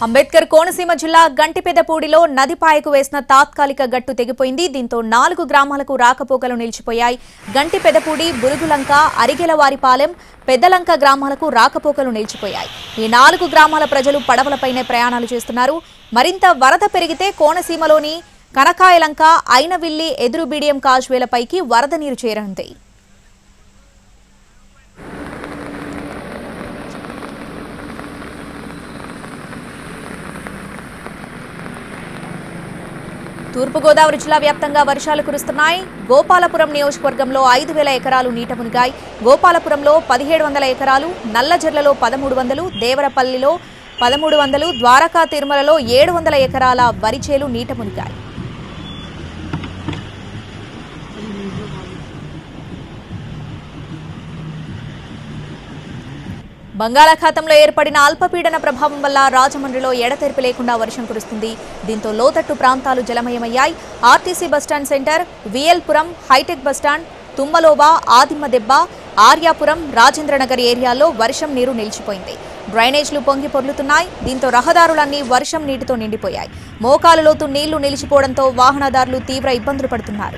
అంబేద్కర్ కోనసీమ జిల్లా గంటిపెదపూడిలో నదిపాయకు వేసిన తాత్కాలిక గట్టు తెగిపోయింది దీంతో నాలుగు గ్రామాలకు రాకపోకలు నిలిచిపోయాయి గంటిపెదపూడి బురుగులంక అరిగెలవారిపాలెం పెద్దలంక గ్రామాలకు రాకపోకలు నిలిచిపోయాయి ఈ నాలుగు గ్రామాల ప్రజలు పడవలపైనే ప్రయాణాలు చేస్తున్నారు మరింత వరద పెరిగితే కోనసీమలోని కనకాయలంక ఐనవిల్లి ఎదురు బీడియం కాజ్వేలపైకి వరద నీరు చేరనుంది తూర్పుగోదావరి జిల్లా వ్యాప్తంగా వర్షాలు కురుస్తున్నాయి గోపాలపురం నియోజకవర్గంలో ఐదు వేల ఎకరాలు నీట మునిగాయి గోపాలపురంలో పదిహేడు వందల ఎకరాలు నల్లజర్లలో పదమూడు వందలు దేవరపల్లిలో పదమూడు వందలు ద్వారకా తిరుమలలో ఏడు వందల ఎకరాల వరిచేలు నీట మునిగాయి బంగాళాఖాతంలో ఏర్పడిన అల్పపీడన ప్రభావం వల్ల రాజమండ్రిలో ఎడతెరిపి లేకుండా వర్షం కురుస్తుంది దీంతో లోతట్టు ప్రాంతాలు జలమయమయ్యాయి ఆర్టీసీ బస్టాండ్ సెంటర్ విఎల్పురం హైటెక్ బస్టాండ్ తుమ్మలోబా ఆదిమ్మ దెబ్బ ఆర్యాపురం రాజేంద్రనగర్ ఏరియాల్లో వర్షం నీరు నిలిచిపోయింది డ్రైనేజ్లు పొంగి పొర్లుతున్నాయి దీంతో రహదారులన్నీ వర్షం నీటితో నిండిపోయాయి మోకాలు లోతు నీళ్లు నిలిచిపోవడంతో వాహనదారులు తీవ్ర ఇబ్బందులు పడుతున్నారు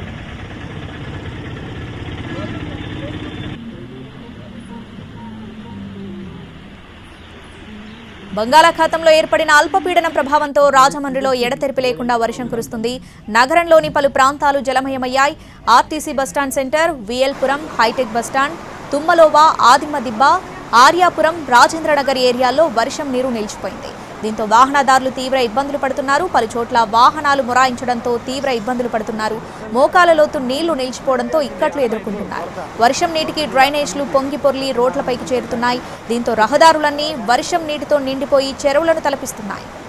బంగాళాఖాతంలో ఏర్పడిన అల్పపీడన ప్రభావంతో రాజమండ్రిలో ఎడతెరిపి లేకుండా వర్షం కురుస్తుంది నగరంలోని పలు ప్రాంతాలు జలమయమయ్యాయి ఆర్టీసీ బస్టాండ్ సెంటర్ విఎల్పురం హైటెక్ బస్టాండ్ తుమ్మలోవా ఆదిమ్మ దిబ్బ ఆర్యాపురం రాజేంద్రనగర్ ఏరియాల్లో వర్షం నీరు నిలిచిపోయింది దీంతో వాహనదారులు తీవ్ర ఇబ్బందులు పడుతున్నారు పలు చోట్ల వాహనాలు మొరాయించడంతో తీవ్ర ఇబ్బందులు పడుతున్నారు మోకాల లోతు నీళ్లు నిలిచిపోవడంతో ఇక్కట్లు ఎదుర్కొంటున్నారు వర్షం నీటికి డ్రైనేజ్లు పొంగి పొర్లి రోడ్లపైకి చేరుతున్నాయి దీంతో రహదారులన్నీ వర్షం నీటితో నిండిపోయి చెరువులను తలపిస్తున్నాయి